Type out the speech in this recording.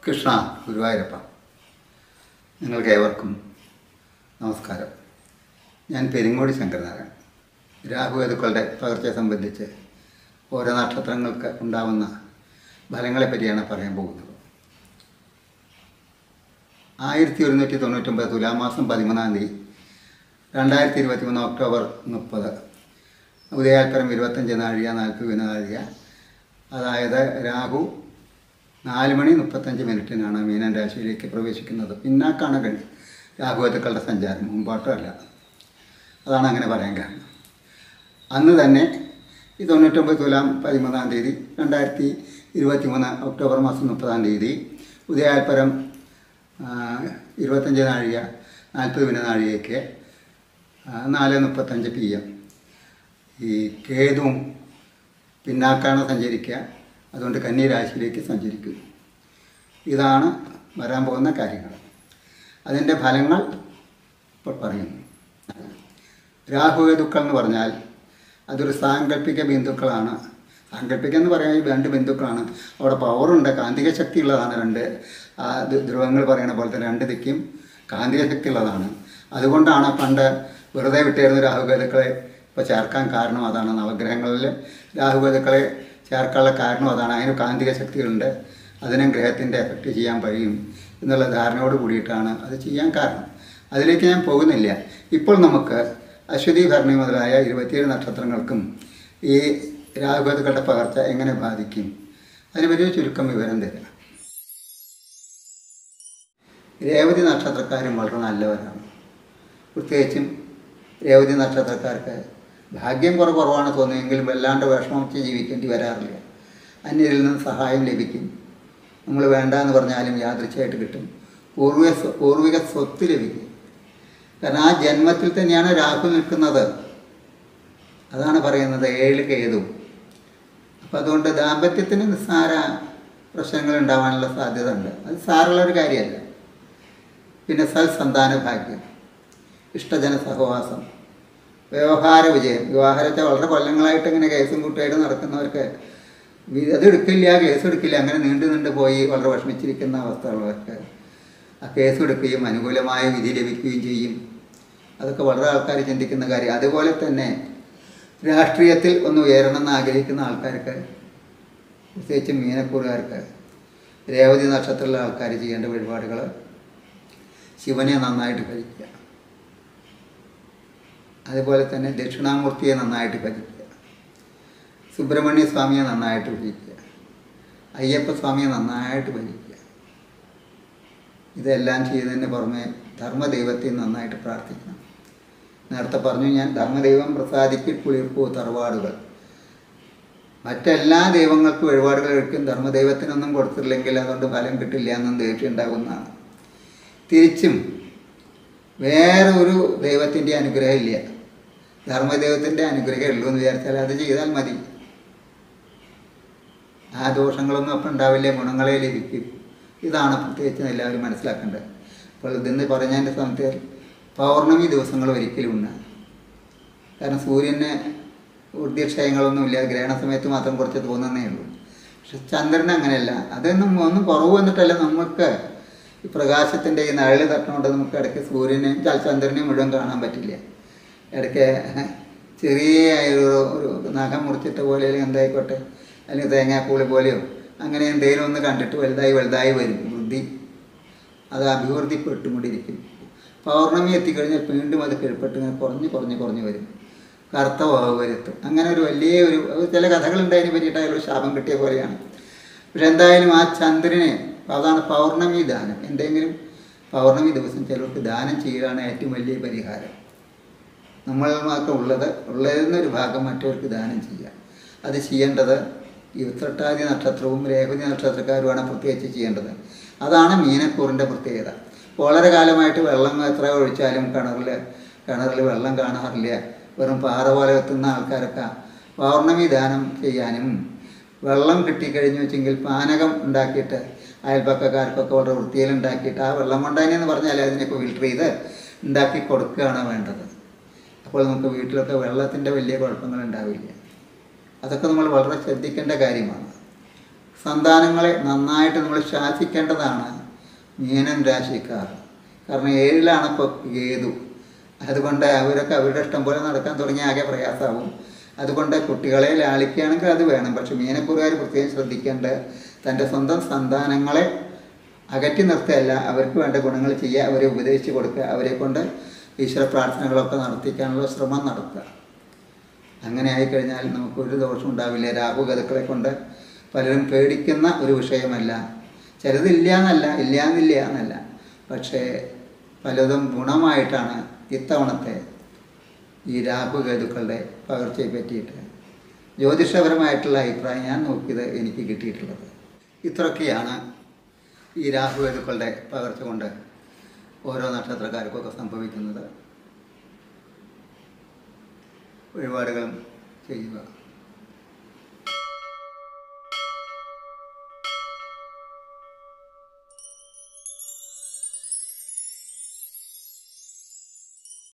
കൃഷ്ണ ഗുരുവായൂരപ്പ നിങ്ങൾക്ക് ഏവർക്കും നമസ്കാരം ഞാൻ പെരിങ്ങോടി ശങ്കരനാരായണൻ രാഹുവേതുക്കളുടെ പകർച്ചയെ സംബന്ധിച്ച് ഓരോ നക്ഷത്രങ്ങൾക്ക് ഉണ്ടാവുന്ന ഫലങ്ങളെ പറ്റിയാണ് പറയാൻ പോകുന്നത് ആയിരത്തി ഒരുന്നൂറ്റി തൊണ്ണൂറ്റൊമ്പത് തുലാമാസം പതിമൂന്നാം തീയതി രണ്ടായിരത്തി ഇരുപത്തി മൂന്ന് ഒക്ടോബർ മുപ്പത് ഉദയാൽപ്പരം ഇരുപത്തഞ്ച് നാഴിക നാൽപ്പത് നാഴിക അതായത് രാഹു നാല് മണി മുപ്പത്തഞ്ച് മിനിറ്റിനാണ് മീനൻ രാശിയിലേക്ക് പ്രവേശിക്കുന്നത് പിന്നാക്കാണ് കഴി രാഹുവത്തുക്കളുടെ സഞ്ചാരം മുമ്പോട്ടല്ല അതാണ് അങ്ങനെ പറയാൻ കാരണം അന്ന് തന്നെ ഈ തൊണ്ണൂറ്റൊമ്പത് തുലാം പതിമൂന്നാം തീയതി രണ്ടായിരത്തി ഇരുപത്തി മൂന്ന് ഒക്ടോബർ മാസം മുപ്പതാം തീയതി ഉദയാൽപ്പരം ആ, ഇരുപത്തഞ്ച് നാഴിക നാൽപ്പത് മിനിറ്റ് നാഴികയ്ക്ക് ആ, നാല് മുപ്പത്തഞ്ച് പി എം ഈ കേതുവും പിന്നാക്കാണ് സഞ്ചരിക്കുക അതുകൊണ്ട് കന്നി രാശിയിലേക്ക് സഞ്ചരിക്കും ഇതാണ് വരാൻ പോകുന്ന കാര്യങ്ങൾ അതിൻ്റെ ഫലങ്ങൾ ഇപ്പോൾ പറയുന്നു രാഹുകേതുക്കൾ എന്ന് പറഞ്ഞാൽ അതൊരു സാങ്കല്പിക ബിന്ദുക്കളാണ് സാങ്കല്പിക എന്ന് പറയാൻ ഈ രണ്ട് ബിന്ദുക്കളാണ് അവിടെ പവറുണ്ട് കാന്തിക ശക്തി ഉള്ളതാണ് രണ്ട് ആ ധ്രു- ധ്രുവങ്ങൾ പറയുന്ന പോലെ തന്നെ രണ്ട് ദിക്കും കാന്തിക ശക്തി ഉള്ളതാണ് അതുകൊണ്ടാണ് പണ്ട് വെറുതെ വിട്ടിരുന്ന രാഹുകേതുക്കളെ ഇപ്പോൾ ചേർക്കാൻ കാരണം അതാണ് നവഗ്രഹങ്ങളിൽ രാഹുകേതുക്കളെ ചേർക്കാനുള്ള കാരണം അതാണ് അതിന് കാന്തിക ശക്തികളുണ്ട് അതിനും ഗ്രഹത്തിൻ്റെ എഫക്റ്റ് ചെയ്യാൻ കഴിയും എന്നുള്ള ധാരണയോട് കൂടിയിട്ടാണ് അത് ചെയ്യാൻ കാരണം അതിലേക്ക് ഞാൻ പോകുന്നില്ല ഇപ്പോൾ നമുക്ക് അശ്വതി ഭരണി മുതലായ ഇരുപത്തിയേഴ് നക്ഷത്രങ്ങൾക്കും ഈ രാഹുകേതുക്കളുടെ പകർച്ച എങ്ങനെ ബാധിക്കും അതിനെപ്പറ്റി ഒരു ചുരുക്കം വിവരം തരാം രേവതി നക്ഷത്രക്കാരും വളരെ നല്ലവരാണ് പ്രത്യേകിച്ചും രേവതി നക്ഷത്രക്കാർക്ക് ഭാഗ്യം കുറവ് കുറവാണ് തോന്നിയെങ്കിലും വല്ലാണ്ട് വിഷമിച്ച് ജീവിക്കേണ്ടി വരാറില്ല അന്യരിൽ നിന്ന് സഹായം ലഭിക്കും നമ്മൾ വേണ്ട എന്ന് പറഞ്ഞാലും യാദൃച്ഛയായിട്ട് കിട്ടും പൂർവിക സ്വ- പൂർവിക സ്വത്ത് ലഭിക്കും കാരണം ആ ജന്മത്തിൽ തന്നെയാണ് രാഹു നിൽക്കുന്നത് അതാണ് പറയുന്നത് ഏഴ് കേതു അപ്പം അതുകൊണ്ട് ദാമ്പത്യത്തിന് നിസ്സാര പ്രശ്നങ്ങൾ ഉണ്ടാവാനുള്ള സാധ്യത ഉണ്ട് അത് സാറുള്ള ഒരു കാര്യമല്ല പിന്നെ സൽസന്താന ഭാഗ്യം ഇഷ്ടജന സഹവാസം വ്യവഹാര വിജയം വിവാഹരത്തെ വളരെ കൊല്ലങ്ങളായിട്ട് ഇങ്ങനെ കേസും കുട്ടിയായിട്ട് നടക്കുന്നവർക്ക് വി- അത് എടുക്കില്ല കേസ് എടുക്കില്ല അങ്ങനെ നീണ്ടു നീണ്ടു പോയി വളരെ വിഷമിച്ചിരിക്കുന്ന അവസ്ഥയുള്ളവർക്ക് ആ കേസ് എടുക്കുകയും അനുകൂലമായ വിധി ലഭിക്കുകയും ചെയ്യും അതൊക്കെ വളരെ ആൾക്കാർ ചിന്തിക്കുന്ന കാര്യം അതുപോലെ തന്നെ രാഷ്ട്രീയത്തിൽ ഒന്ന് ഉയരണം എന്ന് ആഗ്രഹിക്കുന്ന ആൾക്കാർക്ക് പ്രത്യേകിച്ച് മീനക്കൂറുകാർക്ക് രേവതി നക്ഷത്രത്തിലുള്ള ആൾക്കാർ ചെയ്യേണ്ട വഴിപാടുകൾ ശിവനെ നന്നായിട്ട് ഭജിക്കുക അതുപോലെ തന്നെ ദക്ഷിണാമൂർത്തിയെ നന്നായിട്ട് ഭജിക്കുക സുബ്രഹ്മണ്യ സ്വാമിയെ നന്നായിട്ട് ഭജിക്കുക അയ്യപ്പ സ്വാമിയെ നന്നായിട്ട് ഭജിക്കുക ഇതെല്ലാം ചെയ്തതിന് പുറമെ ധർമ്മദൈവത്തെ നന്നായിട്ട് പ്രാർത്ഥിക്കണം നേരത്തെ പറഞ്ഞു ഞാൻ ധർമ്മദൈവം പ്രസാദിക്ക് കുളിർപ്പൂ തറവാടുകൾ മറ്റെല്ലാ ദൈവങ്ങൾക്കും വഴിപാടുകൾ എടുക്കും ധർമ്മദൈവത്തിനൊന്നും കൊടുത്തില്ലെങ്കിൽ അതുകൊണ്ട് ഫലം കിട്ടില്ല എന്നും ദേഷ്യം ഉണ്ടാകുന്നതാണ് തിരിച്ചും വേറെ ഒരു ദൈവത്തിൻ്റെ അനുഗ്രഹം ഇല്ല ധർമ്മദൈവത്തിൻ്റെ അനുഗ്രഹം ഉള്ളൂ എന്ന് വിചാരിച്ചാൽ അത് ചെയ്താൽ മതി ആ ദോഷങ്ങളൊന്നും അപ്പം ഉണ്ടാവില്ല ഗുണങ്ങളെ ലഭിക്കും ഇതാണ് പ്രത്യേകിച്ച് എല്ലാവരും മനസ്സിലാക്കേണ്ടത് അപ്പോൾ ഇതെന്ന് പറഞ്ഞതിൻ്റെ സമയത്ത് പൗർണമി ദിവസങ്ങൾ ഒരിക്കലും ഉണ്ട് കാരണം സൂര്യന് ഊർജ്ജക്ഷയങ്ങളൊന്നുമില്ല ഗ്രഹണ സമയത്ത് മാത്രം കുറച്ച് തോന്നുന്നേ ഉള്ളൂ പക്ഷെ ചന്ദ്രൻ അങ്ങനെയല്ല അതൊന്നും ഒന്നും കുറവ് വന്നിട്ടല്ല നമുക്ക് ഈ പ്രകാശത്തിൻ്റെ ഈ നിഴല് തട്ടുകൊണ്ട് നമുക്ക് ഇടയ്ക്ക് സൂര്യനെയും ച- ചന്ദ്രനെയും മുഴുവൻ കാണാൻ പറ്റില്ല ഇടയ്ക്ക് ചെറിയ ഒരു ഒരു നഖം മുറിച്ചിട്ട പോലെ അല്ലെങ്കിൽ എന്തായിക്കോട്ടെ അല്ലെങ്കിൽ തേങ്ങാപ്പൂളി പോലെയോ അങ്ങനെ എന്തെങ്കിലും ഒന്ന് കണ്ടിട്ട് വലുതായി വലുതായി വരും ബുദ്ധി അത് അഭിവൃദ്ധിപ്പെട്ടുകൊണ്ടിരിക്കും പൗർണമി എത്തിക്കഴിഞ്ഞാൽ വീണ്ടും അത് കീഴ്പ്പെട്ട് ഇങ്ങനെ കുറഞ്ഞ് കുറഞ്ഞ് കുറഞ്ഞ് വരും കറുത്ത വാവ് വരുത്തും അങ്ങനെ ഒരു വലിയ ഒരു അത് ചില കഥകളുണ്ട് അതിനെ പറ്റിയിട്ടായാലും ഒരു ശാപം കിട്ടിയ പോലെയാണ് പക്ഷെ എന്തായാലും ആ ചന്ദ്രനെ അതാണ് പൗർണമി ദാനം എന്തെങ്കിലും പൗർണമി ദിവസം ചിലർക്ക് ദാനം ചെയ്യുകയാണ് ഏറ്റവും വലിയ പരിഹാരം നമ്മൾ മാത്രം ഉള്ളത് ഉള്ളതിൽ നിന്നൊരു ഭാഗം മറ്റവർക്ക് ദാനം ചെയ്യുക അത് ചെയ്യേണ്ടത് ഈ ഉത്രട്ടാതി നക്ഷത്രവും രേവതി നക്ഷത്രക്കാരുമാണ് പ്രത്യേകിച്ച് ചെയ്യേണ്ടത് അതാണ് മീനക്കൂറിൻ്റെ പ്രത്യേകത വളരെ കാലമായിട്ട് വെള്ളം എത്ര ഒഴിച്ചാലും കിണറിൽ കിണറിൽ വെള്ളം കാണാറില്ല വെറും പാറ പോലെ എത്തുന്ന ആൾക്കാരൊക്കെ പൗർണമി ദാനം ചെയ്യാനും വെള്ളം കിട്ടിക്കഴിഞ്ഞു വെച്ചെങ്കിൽ പാനകം ഉണ്ടാക്കിയിട്ട് അയൽപ്പക്കക്കാർക്കൊക്കെ വളരെ വൃത്തിയിൽ ഉണ്ടാക്കിയിട്ട് ആ വെള്ളം കൊണ്ടതിനെന്ന് പറഞ്ഞാൽ അതിനൊക്കെ ഫിൽട്ടർ ചെയ്ത് ഉണ്ടാക്കി കൊടുക്കുകയാണ് വേണ്ടത് അപ്പോൾ നമുക്ക് വീട്ടിലൊക്കെ വെള്ളത്തിൻ്റെ വലിയ കുഴപ്പങ്ങൾ ഉണ്ടാവില്ല അതൊക്കെ നമ്മൾ വളരെ ശ്രദ്ധിക്കേണ്ട കാര്യമാണ് സന്താനങ്ങളെ നന്നായിട്ട് നമ്മൾ ശാസിക്കേണ്ടതാണ് മീനൻ രാശിക്കാർ കാരണം ഏഴിലാണ് ഇപ്പോൾ കേതു അതുകൊണ്ട് അവരൊക്കെ അവരുടെ ഇഷ്ടം പോലെ നടക്കാൻ തുടങ്ങിയ ആകെ പ്രയാസമാവും അതുകൊണ്ട് കുട്ടികളെ ലാളിക്കുകയാണെങ്കിൽ അത് വേണം പക്ഷെ മീനക്കുറുകാർ പ്രത്യേകം ശ്രദ്ധിക്കേണ്ട തൻ്റെ സ്വന്തം സന്താനങ്ങളെ അകറ്റി നിർത്തുകയല്ല അവർക്ക് വേണ്ട ഗുണങ്ങൾ ചെയ്യുക അവരെ ഉപദേശിച്ച് കൊടുക്കുക അവരെ കൊണ്ട് ഈശ്വര പ്രാർത്ഥനകളൊക്കെ നടത്തിക്കാനുള്ള ശ്രമം നടത്തുക അങ്ങനെ ആയിക്കഴിഞ്ഞാൽ നമുക്കൊരു ദോഷം ഉണ്ടാവില്ല രാഹുഗതുക്കളെ കൊണ്ട് പലരും പേടിക്കുന്ന ഒരു വിഷയമല്ല ചിലതില്ല എന്നല്ല ഇല്ല എന്നില്ല എന്നല്ല പക്ഷേ പലതും ഗുണമായിട്ടാണ് ഇത്തവണത്തെ ഈ രാഹുഗതുക്കളുടെ പകർച്ചയെ പറ്റിയിട്ട് ജ്യോതിഷപരമായിട്ടുള്ള അഭിപ്രായം ഞാൻ നോക്കിയത് എനിക്ക് കിട്ടിയിട്ടുള്ളത് ഇത്രയൊക്കെയാണ് ഈ രാഹുഗതുക്കളുടെ പകർച്ച കൊണ്ട് ഓരോ നക്ഷത്രക്കാർക്കൊക്കെ സംഭവിക്കുന്നത് വഴിപാടുകളും ചെയ്യുക